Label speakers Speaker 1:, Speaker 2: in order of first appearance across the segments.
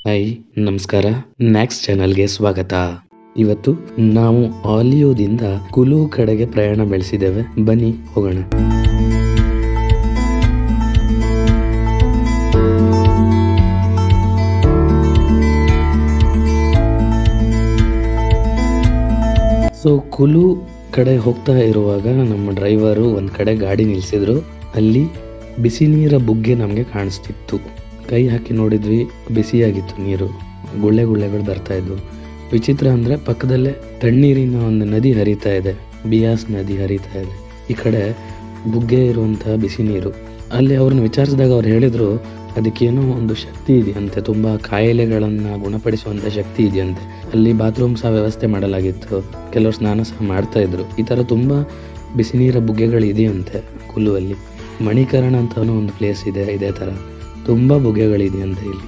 Speaker 1: hi ನಮಸ್ಕಾರ ನ್ಯಾಕ್ಸ್ ಚಾನಲ್ಗೆ ಸ್ವಾಗತ ಇವತ್ತು ನಾವು ಆಲಿಯೋದಿಂದ ಕುಲು ಕಡೆಗೆ ಪ್ರಯಾಣ ಬೆಳೆಸಿದ್ದೇವೆ ಬನ್ನಿ ಹೋಗೋಣ ಸೊ ಕುಲು ಕಡೆ ಹೋಗ್ತಾ ಇರುವಾಗ ನಮ್ಮ ಡ್ರೈವರು ಒಂದ್ ಕಡೆ ಗಾಡಿ ನಿಲ್ಸಿದ್ರು ಅಲ್ಲಿ ಬಿಸಿ ನೀರ ಬುಗ್ಗೆ ನಮಗೆ ಕಾಣಿಸ್ತಿತ್ತು ಕೈ ಹಾಕಿ ನೋಡಿದ್ವಿ ಬಿಸಿಯಾಗಿತ್ತು ನೀರು ಗುಳ್ಳೆ ಗುಳ್ಳೆಗಳು ಬರ್ತಾ ಇದ್ವು ವಿಚಿತ್ರ ಅಂದ್ರೆ ಪಕ್ಕದಲ್ಲೇ ತಣ್ಣೀರಿನ ಒಂದು ನದಿ ಹರಿತಾ ಇದೆ ಬಿಯಾಸ್ ನದಿ ಹರಿತಾ ಇದೆ ಈ ಕಡೆ ಬುಗ್ಗೆ ಇರುವಂತಹ ಬಿಸಿ ನೀರು ಅಲ್ಲಿ ಅವ್ರನ್ನ ವಿಚಾರಿಸಿದಾಗ ಅವ್ರು ಹೇಳಿದ್ರು ಅದಕ್ಕೇನೋ ಒಂದು ಶಕ್ತಿ ಇದೆಯಂತೆ ತುಂಬಾ ಕಾಯಿಲೆಗಳನ್ನ ಗುಣಪಡಿಸುವಂತ ಶಕ್ತಿ ಇದೆಯಂತೆ ಅಲ್ಲಿ ಬಾತ್ರೂಮ್ ಸಹ ವ್ಯವಸ್ಥೆ ಮಾಡಲಾಗಿತ್ತು ಕೆಲವರು ಸ್ನಾನ ಸಹ ಮಾಡ್ತಾ ಇದ್ರು ಈ ತರ ತುಂಬಾ ಬಿಸಿ ನೀರ ಬುಗ್ಗೆಗಳು ಇದೆಯಂತೆ ಕುಲ್ಲುವಲ್ಲಿ ಮಣಿಕರಣ ಅಂತ ಒಂದು ಪ್ಲೇಸ್ ಇದೆ ಇದೇ ತರ ತುಂಬಾ ಬುಗ್ಗೆಗಳಿದೆಯಂತೆ ಇಲ್ಲಿ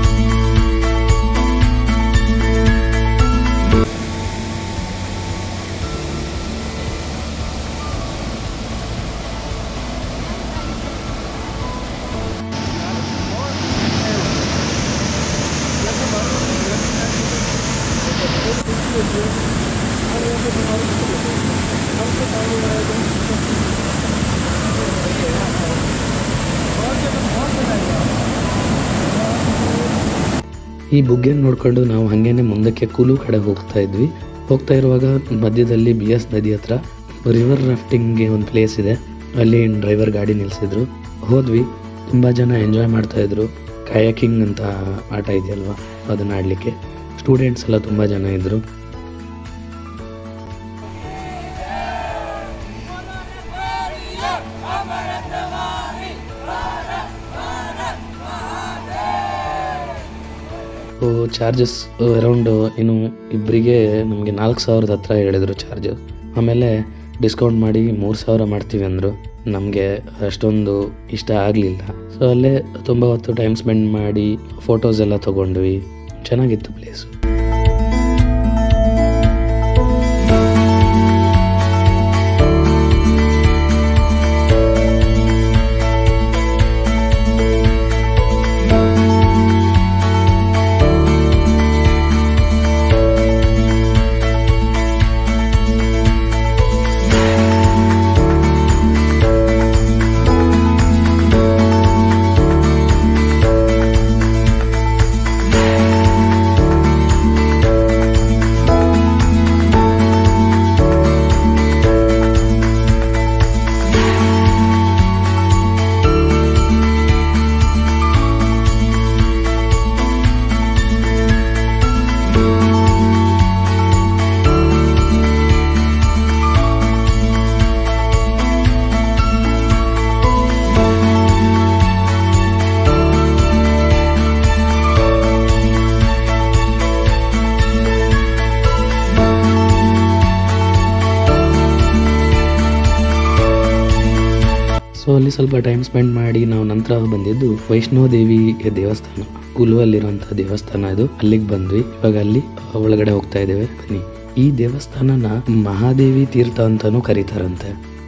Speaker 1: ಈ ಬುಗ್ಗೆ ನೋಡ್ಕೊಂಡು ನಾವು ಹಂಗೇನೆ ಮುಂದಕ್ಕೆ ಕುಲು ಕಡೆ ಹೋಗ್ತಾ ಇದ್ವಿ ಹೋಗ್ತಾ ಇರುವಾಗ ಮಧ್ಯದಲ್ಲಿ ಬಿ ಎಸ್ ನದಿ ಹತ್ರ ರಿವರ್ ರಾಫ್ಟಿಂಗ್ಗೆ ಒಂದು ಪ್ಲೇಸ್ ಇದೆ ಅಲ್ಲಿ ಡ್ರೈವರ್ ಗಾಡಿ ನಿಲ್ಸಿದ್ರು ಹೋದ್ವಿ ತುಂಬಾ ಜನ ಎಂಜಾಯ್ ಮಾಡ್ತಾ ಇದ್ರು ಕಯಾಕಿಂಗ್ ಅಂತ ಆಟ ಇದೆಯಲ್ವಾ ಅದನ್ನ ಆಡ್ಲಿಕ್ಕೆ ಸ್ಟೂಡೆಂಟ್ಸ್ ಎಲ್ಲ ತುಂಬಾ ಜನ ಇದ್ರು ಚಾರ್ಜಸ್ ಅರೌಂಡ್ ಇನ್ನು ಇಬ್ಬರಿಗೆ ನಮಗೆ ನಾಲ್ಕು ಸಾವಿರದ ಹತ್ರ ಹೇಳಿದ್ರು ಚಾರ್ಜ್ ಆಮೇಲೆ ಡಿಸ್ಕೌಂಟ್ ಮಾಡಿ ಮೂರು ಸಾವಿರ ಮಾಡ್ತೀವಿ ಅಂದರು ನಮಗೆ ಅಷ್ಟೊಂದು ಇಷ್ಟ ಆಗಲಿಲ್ಲ ಸೊ ಅಲ್ಲೇ ತುಂಬ ಹೊತ್ತು ಟೈಮ್ ಸ್ಪೆಂಡ್ ಮಾಡಿ ಫೋಟೋಸ್ ಎಲ್ಲ ತಗೊಂಡ್ವಿ ಚೆನ್ನಾಗಿತ್ತು ಪ್ಲೇಸು ಸೊ ಅಲ್ಲಿ ಸ್ವಲ್ಪ ಟೈಮ್ ಸ್ಪೆಂಡ್ ಮಾಡಿ ನಾವು ನಂತರ ಬಂದಿದ್ದು ವೈಷ್ಣೋ ದೇವಿ ದೇವಸ್ಥಾನ ಕುಲುವಲ್ಲಿರುವಂತಹ ದೇವಸ್ಥಾನ ಇದು ಅಲ್ಲಿಗೆ ಬಂದ್ವಿ ಇವಾಗ ಅಲ್ಲಿ ಒಳಗಡೆ ಹೋಗ್ತಾ ಇದ್ದೇವೆ ಬನ್ನಿ ಈ ದೇವಸ್ಥಾನನ ಮಹಾದೇವಿ ತೀರ್ಥ ಅಂತಾನೂ ಕರೀತಾರಂತೆ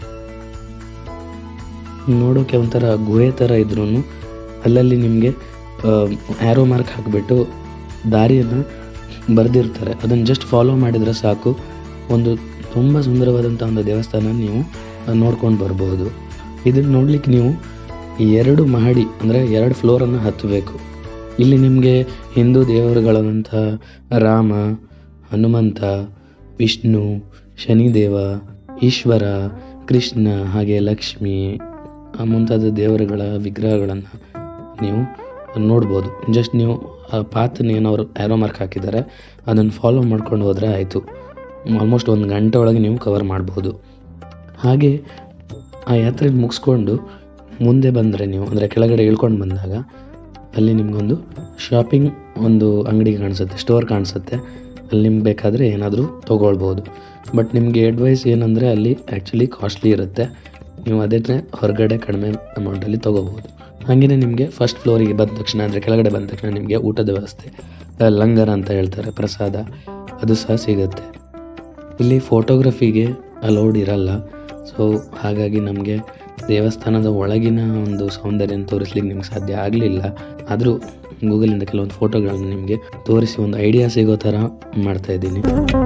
Speaker 1: ನೋಡೋಕೆ ಒಂಥರ ಗುಹೆ ತರ ಇದ್ರು ಅಲ್ಲಲ್ಲಿ ನಿಮಗೆ ಆ್ಯರೋ ಮಾರ್ಕ್ ಹಾಕಿಬಿಟ್ಟು ದಾರಿಯನ್ನು ಬರೆದಿರ್ತಾರೆ ಅದನ್ನ ಜಸ್ಟ್ ಫಾಲೋ ಮಾಡಿದ್ರೆ ಸಾಕು ಒಂದು ತುಂಬ ಸುಂದರವಾದಂಥ ಒಂದು ದೇವಸ್ಥಾನ ನೀವು ನೋಡ್ಕೊಂಡು ಬರ್ಬೋದು ಇದನ್ನ ನೋಡ್ಲಿಕ್ಕೆ ನೀವು ಎರಡು ಮಹಡಿ ಅಂದರೆ ಎರಡು ಫ್ಲೋರನ್ನು ಹತ್ತಬೇಕು ಇಲ್ಲಿ ನಿಮಗೆ ಹಿಂದೂ ದೇವರುಗಳಾದಂಥ ರಾಮ ಹನುಮಂತ ವಿಷ್ಣು ಶನಿದೇವ ಈಶ್ವರ ಕೃಷ್ಣ ಹಾಗೆ ಲಕ್ಷ್ಮಿ ಮುಂತಾದ ದೇವರುಗಳ ವಿಗ್ರಹಗಳನ್ನು ನೀವು ನೋಡ್ಬೋದು ಜಸ್ಟ್ ನೀವು ಆ ಪಾತನ್ನ ಏನವರು ಆ್ಯರೋ ಮಾರ್ಕ್ ಹಾಕಿದ್ದಾರೆ ಅದನ್ನು ಫಾಲೋ ಮಾಡ್ಕೊಂಡು ಹೋದರೆ ಆಯಿತು ಆಲ್ಮೋಸ್ಟ್ ಒಂದು ಗಂಟೆ ಒಳಗೆ ನೀವು ಕವರ್ ಮಾಡ್ಬೋದು ಹಾಗೆ ಆ ಯಾತ್ರೆ ಮುಗಿಸ್ಕೊಂಡು ಮುಂದೆ ಬಂದರೆ ನೀವು ಅಂದರೆ ಕೆಳಗಡೆ ಇಳ್ಕೊಂಡು ಬಂದಾಗ ಅಲ್ಲಿ ನಿಮಗೊಂದು ಶಾಪಿಂಗ್ ಒಂದು ಅಂಗಡಿ ಕಾಣಿಸುತ್ತೆ ಸ್ಟೋರ್ ಕಾಣಿಸುತ್ತೆ ಅಲ್ಲಿ ನಿಮ್ಗೆ ಬೇಕಾದರೆ ಏನಾದರೂ ತೊಗೊಳ್ಬೋದು ಬಟ್ ನಿಮಗೆ ಅಡ್ವೈಸ್ ಏನಂದರೆ ಅಲ್ಲಿ ಆ್ಯಕ್ಚುಲಿ ಕಾಸ್ಟ್ಲಿ ಇರುತ್ತೆ ನೀವು ಅದೇ ಹೊರಗಡೆ ಕಡಿಮೆ ಅಮೌಂಟಲ್ಲಿ ತೊಗೋಬೋದು ಹಾಗೆಯೇ ನಿಮಗೆ ಫಸ್ಟ್ ಫ್ಲೋರಿಗೆ ಬಂದ ತಕ್ಷಣ ಅಂದರೆ ಕೆಳಗಡೆ ಬಂದ ತಕ್ಷಣ ನಿಮಗೆ ಊಟದ ವ್ಯವಸ್ಥೆ ಲಂಗರ್ ಅಂತ ಹೇಳ್ತಾರೆ ಪ್ರಸಾದ ಅದು ಸಹ ಸಿಗುತ್ತೆ ಇಲ್ಲಿ ಫೋಟೋಗ್ರಫಿಗೆ ಅಲೌಡ್ ಇರಲ್ಲ ಸೊ ಹಾಗಾಗಿ ನಮಗೆ ದೇವಸ್ಥಾನದ ಒಳಗಿನ ಒಂದು ಸೌಂದರ್ಯನ ತೋರಿಸ್ಲಿಕ್ಕೆ ನಿಮ್ಗೆ ಸಾಧ್ಯ ಆಗಲಿಲ್ಲ ಆದರೂ ಗೂಗಲಿಂದ ಕೆಲವೊಂದು ಫೋಟೋಗಳನ್ನು ನಿಮಗೆ ತೋರಿಸಿ ಒಂದು ಐಡಿಯಾ ಸಿಗೋ ಥರ ಮಾಡ್ತಾ ಇದ್ದೀನಿ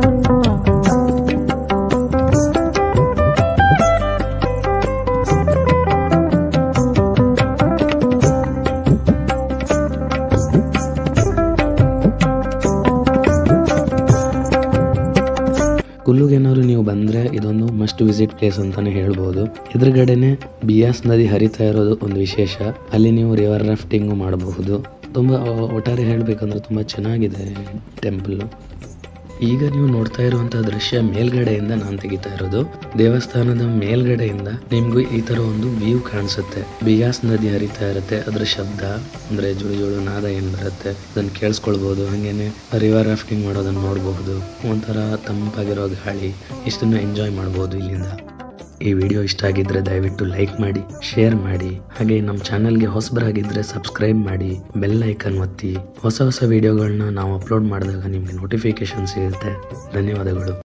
Speaker 1: ಕುಲ್ಲುಗೇನಾದ್ರು ನೀವು ಬಂದರೆ ಇದೊಂದು ಮಸ್ಟ್ ವಿಸಿಟ್ ಪ್ಲೇಸ್ ಅಂತಾನೆ ಹೇಳ್ಬೋದು ಎದುರುಗಡೆನೆ ಬಿಯಾಸ್ ನದಿ ಹರಿತಾ ಇರೋದು ಒಂದು ವಿಶೇಷ ಅಲ್ಲಿ ನೀವು ರಿವರ್ ರಾಫ್ಟಿಂಗು ಮಾಡಬಹುದು ತುಂಬ ಒಟ್ಟಾರೆ ಹೇಳಬೇಕಂದ್ರೆ ತುಂಬ ಚೆನ್ನಾಗಿದೆ ಟೆಂಪಲ್ ಈಗ ನೀವು ನೋಡ್ತಾ ಇರುವಂತ ದೃಶ್ಯ ಮೇಲ್ಗಡೆಯಿಂದ ನಾನು ತೆಗಿತಾ ಇರೋದು ದೇವಸ್ಥಾನದ ಮೇಲ್ಗಡೆಯಿಂದ ನಿಮ್ಗೂ ಈ ತರ ಒಂದು ವ್ಯೂ ಕಾಣಿಸುತ್ತೆ ಬಿಯಾಸ್ ನದಿ ಹರಿತಾ ಇರುತ್ತೆ ಅದ್ರ ಶಬ್ದ ಅಂದ್ರೆ ಜುಳು ಜುಳು ನಾದ ಏನ್ ಬರುತ್ತೆ ಅದನ್ನ ಕೇಳಿಸ್ಕೊಳ್ಬಹುದು ಹಂಗೇನೆ ರಿವರ್ ರಾಫ್ಟಿಂಗ್ ಮಾಡೋದನ್ನ ನೋಡಬಹುದು ಒಂಥರ ತಂಪಾಗಿರೋ ಗಾಳಿ ಇಷ್ಟನ್ನು ಎಂಜಾಯ್ ಮಾಡಬಹುದು ಇಲ್ಲಿಂದ ಈ ವಿಡಿಯೋ ಇಷ್ಟ ಆಗಿದ್ರೆ ದಯವಿಟ್ಟು ಲೈಕ್ ಮಾಡಿ ಶೇರ್ ಮಾಡಿ ಹಾಗೆ ನಮ್ಮ ಚಾನಲ್ಗೆ ಹೊಸಬರಾಗಿದ್ದರೆ ಸಬ್ಸ್ಕ್ರೈಬ್ ಮಾಡಿ ಬೆಲ್ ಐಕನ್ ಒತ್ತಿ ಹೊಸ ಹೊಸ ವಿಡಿಯೋಗಳನ್ನ ನಾವು ಅಪ್ಲೋಡ್ ಮಾಡಿದಾಗ ನಿಮಗೆ ನೋಟಿಫಿಕೇಶನ್ ಸಿಗುತ್ತೆ ಧನ್ಯವಾದಗಳು